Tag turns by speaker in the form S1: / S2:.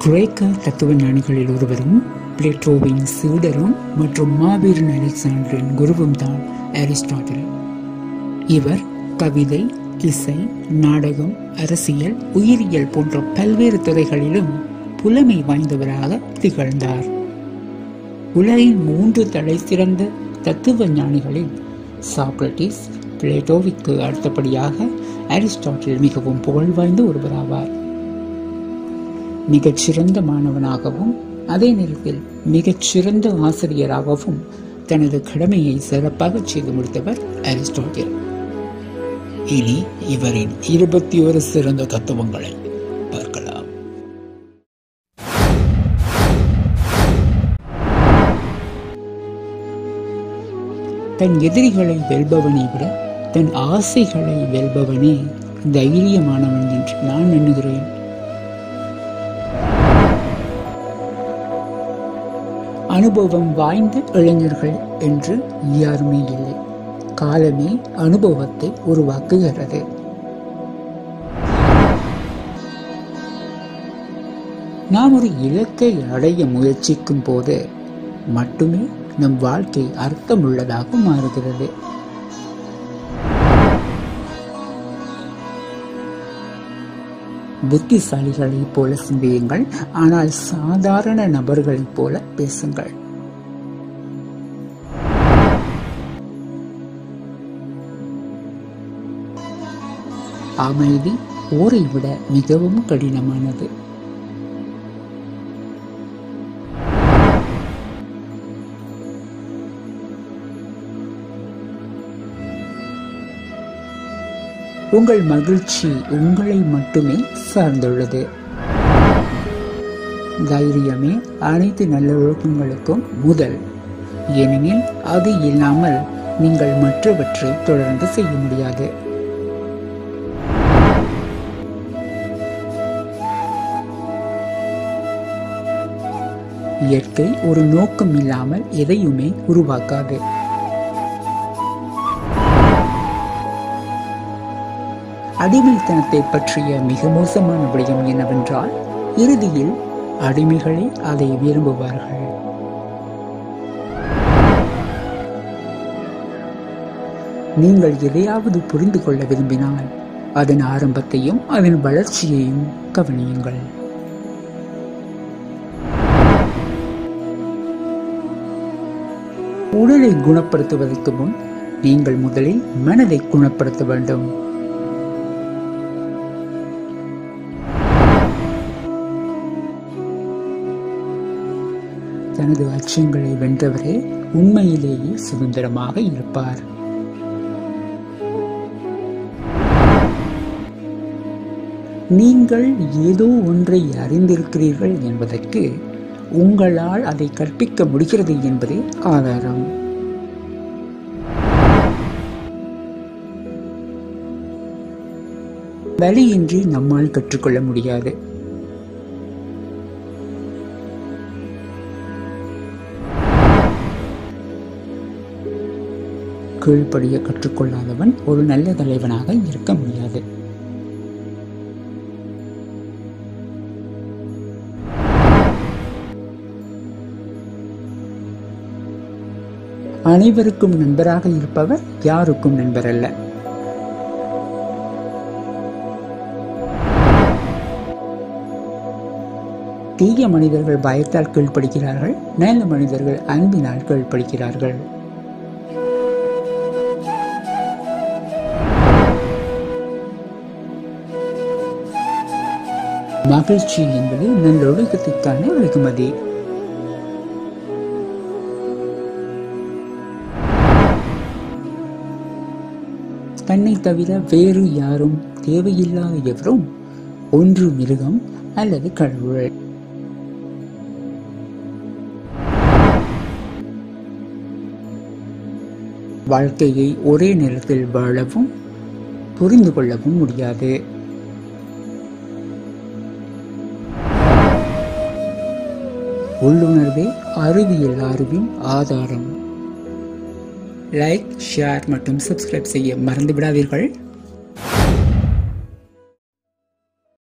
S1: கிரேக்க தத்துவ ஞானிகளில் ஒருவரும் பிளேட்டோவின் சீடரும் மற்றும் மாபீரன் அலெக்சாண்டரின் குருவும் தான் அரிஸ்டாட்டில் இவர் கவிதை இசை நாடகம் அரசியல் உயிரியல் போன்ற பல்வேறு துறைகளிலும் புலமை வாய்ந்தவராக திகழ்ந்தார் உலகின் மூன்று தடை சிறந்த தத்துவ ஞானிகளில் சாக்ரட்டிஸ் பிளேட்டோவிற்கு அடுத்தபடியாக அரிஸ்டாட்டில் மிகவும் புகழ் வாய்ந்த ஒருவராவார் மிகச்சிறந்த மாணவனாகவும் அதே நேரத்தில் மிகச்சிறந்த ஆசிரியராகவும் தனது கடமையை சிறப்பாக செய்து முடித்தவர் அரிஸ்டாட்டில் இனி இவரின் இருபத்தி ஒரு சிறந்த தத்துவங்களை பார்க்கலாம் தன் எதிரிகளை வெல்பவனை விட தன் ஆசைகளை வெல்பவனே தைரியமானவன் என்று நான் எண்ணுகிறேன் அனுபவம் வாய்ந்த இளைஞர்கள் என்று யாருமே இல்லை காலமே அனுபவத்தை உருவாக்குகிறது நாம் ஒரு இலக்கை அடைய முயற்சிக்கும் போது மட்டுமே நம் வாழ்க்கை அர்த்தமுள்ளதாக மாறுகிறது புத்திசாலிகளைப் போல சிந்தியுங்கள் ஆனால் சாதாரண நபர்களைப் போல பேசுங்கள் அமைதி போரை விட மிகவும் கடினமானது உங்கள் மகிழ்ச்சி உங்களை மட்டுமே சார்ந்துள்ளது தைரியமே அனைத்து நல்ல ஒழுக்கங்களுக்கும் முதல் ஏனெனில் அது இல்லாமல் நீங்கள் மற்றவற்றை தொடர்ந்து செய்ய முடியாது இயற்கை ஒரு நோக்கம் இல்லாமல் எதையுமே உருவாக்காது அடிமைத்தனத்தை பற்றிய மிக மோசமான விடயம் என்னவென்றால் இறுதியில் அடிமைகளே அதை விரும்புவார்கள் நீங்கள் எதையாவது புரிந்து கொள்ள விரும்பினால் அதன் ஆரம்பத்தையும் அதன் வளர்ச்சியையும் கவனியுங்கள் உடலை குணப்படுத்துவதற்கு முன் நீங்கள் முதலில் மனதை குணப்படுத்த வேண்டும் தனது அச்சங்களை வென்றவரே உண்மையிலேயே சுதந்திரமாக இருப்பார் நீங்கள் ஏதோ ஒன்றை அறிந்திருக்கிறீர்கள் என்பதற்கு உங்களால் அதை கற்பிக்க முடிகிறது என்பதே ஆதாரம் வழியின்றி நம்மால் கற்றுக்கொள்ள முடியாது கீழ்ப்படிய கற்றுக்கொள்ளாதவன் ஒரு நல்ல தலைவனாக இருக்க முடியாது அனைவருக்கும் நண்பராக இருப்பவர் யாருக்கும் நண்பர் அல்ல தீய மனிதர்கள் பயத்தால் கீழ்ப்படுகிறார்கள் நல்ல மனிதர்கள் அன்பினால் கீழ்ப்படுகிறார்கள் மகிழ்ச்சி என்பது நல்லொழுக்கத்திற்கான வெகுமதி தன்னை தவிர வேறு யாரும் தேவையில்லாத எவரும் ஒன்று மிருகம் அல்லது கடவுள் வாழ்க்கையை ஒரே நேரத்தில் வாழவும் புரிந்து கொள்ளவும் முடியாது உள்ளுணர்வே அறிவியல் அறிவின் ஆதாரம் லைக் ஷேர் மற்றும் சப்ஸ்கிரைப் செய்ய மறந்து விடாதீர்கள்